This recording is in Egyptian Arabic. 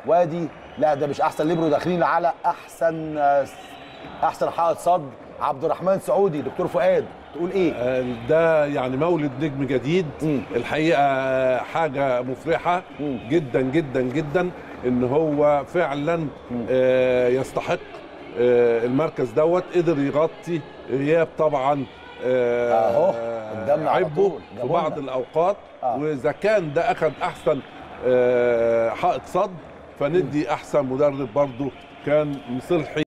وادي لا ده مش احسن ليبرو داخلين على احسن احسن حائط صد عبد الرحمن سعودي دكتور فؤاد تقول ايه آه، ده يعني مولد نجم جديد مم. الحقيقه حاجه مفرحه مم. جدا جدا جدا ان هو فعلا آه، يستحق آه، المركز دوت قدر يغطي غياب طبعا آه، أهو، قدامنا على عبه طول، في جابونا. بعض الاوقات آه. واذا كان ده اخذ احسن آه، حائط صد فندي احسن مدرب برضه كان مصلحي